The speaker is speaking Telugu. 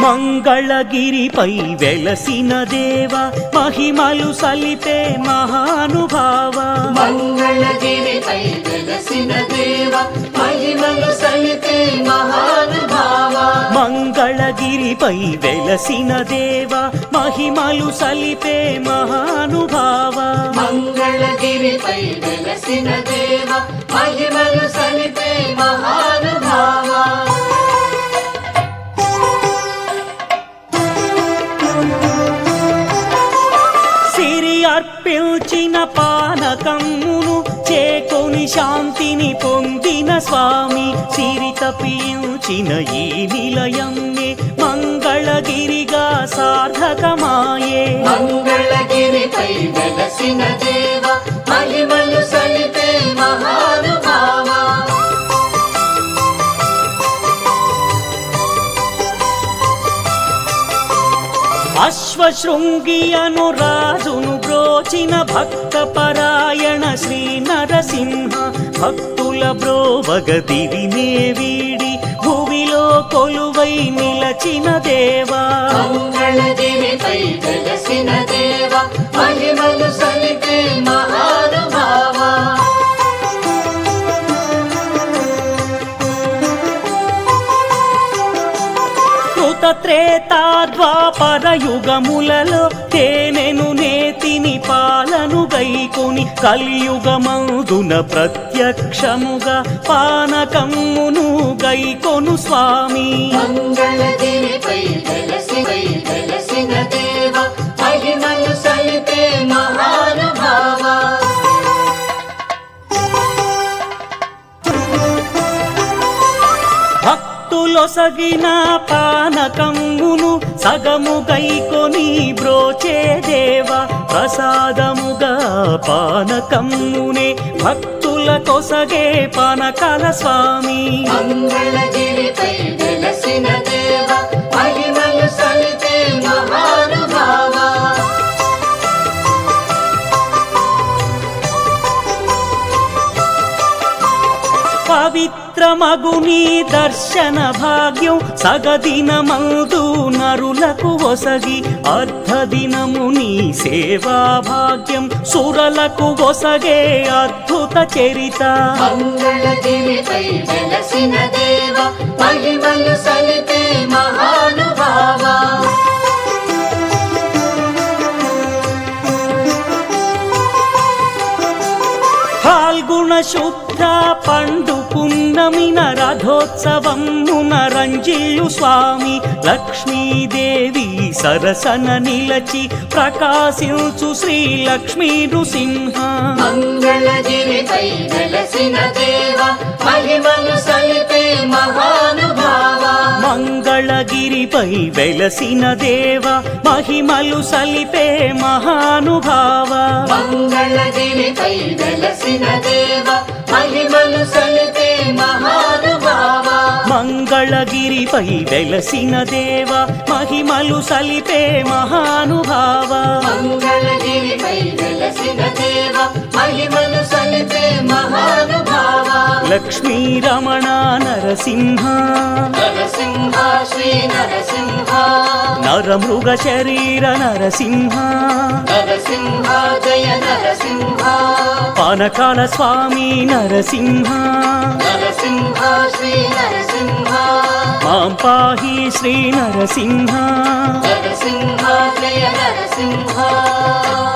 మంగళగిరిపై వెలసిన దేవ మహిమలు సలిపే మహానుభావ మంగళగిరిపై వెలసిన దేవ మహిమలు సలితే మహానుభావ మంగళగిరిపై వెలసిన దేవ మహిమలు సలిపే మహానుభావ మంగళగిరిపై వెలసిన దేవ మహిమలు సలితే మహానుభావ సిరి అర్పించిన పానకమ్మును చేకొని శాంతిని పొందిన స్వామి సిరి తప్పించిన ఈ నిలయమ్మే మంగళగిరిగా సార్థకమాయే మంగళగిరిపై వెలసిన దేవ మహిమలు సలితే మహానుభావ అశ్వశృంగియను రాజును బ్రోచిన భక్త పరాయణ శ్రీ నరసింహ భక్తుల బ్రోవగ దివినే వీడి భువిలో కొలువై నిలచిన దేవా మంగళగిరిపై వెలసిన దేవ మహిమలు సలితే మహానుభావ కృత త్రేతా ద్వాపర యుగములలో తేనెను నేతిని పాలను గైకొని కలియుగమందున ప్రత్యక్షముగా పానకమ్మును గైకొను స్వామి మంగళగిరిపై వెలసిపై వెలసిన దేవ మహిమలు సలితే మహానుభావ భక్తులొసగిన పానకమ్మును సగము గైకొని బ్రోచే దేవ ప్రసాదముగా పానకమ్మునే భక్తుల కొసగే పానకాల స్వామి మంగళగిరిపై వెలసిన దేవ మహిమలు సలితే మహానుభావ పవిత్రమగుని దర్శన భాగ్యం సగదినమందు నరులకు ఒసగి అర్ధదినముని సేవా భాగ్యం సురలకు ఒసగే అద్భుత చరిత మంగళగిరిపై వెలసిన దేవ మహిమలు సలితే మహానుభావ ఫాల్గుణ శుద్ధ పండు పున్నమిన రథోత్సవమున రంజిల్లు స్వామి లక్ష్మీదేవి సరసన నిలచి ప్రకాశించు శ్రీ లక్ష్మీ నృసింహ మంగళగిరిపై వెలసిన దేవ మహిమలు సలితే మహానుభావ మంగళగిరిపై వెలసిన దేవ మహిమలు సలిపే మహానుభావ మంగళగిరిపై వెలసిన దేవ మహిమలు సలితే మహానుభావ మంగళగిరిపై వెలసిన దేవ మహిమలు సలిపే మహానుభావ మంగళగిరిపై వెలసిన దేవ మహిమలు సలితే మహానుభావ లక్ష్మీ రమణ నరసింహ నరసింహ శ్రీ నరసింహ నరమృగ శరీర నరసింహ నరసింహ జయ నరసింహ పానకాల స్వామి నరసింహ నరసింహ శ్రీ నరసింహ మాం పాహి శ్రీ నరసింహ నరసింహ జయ నరసింహ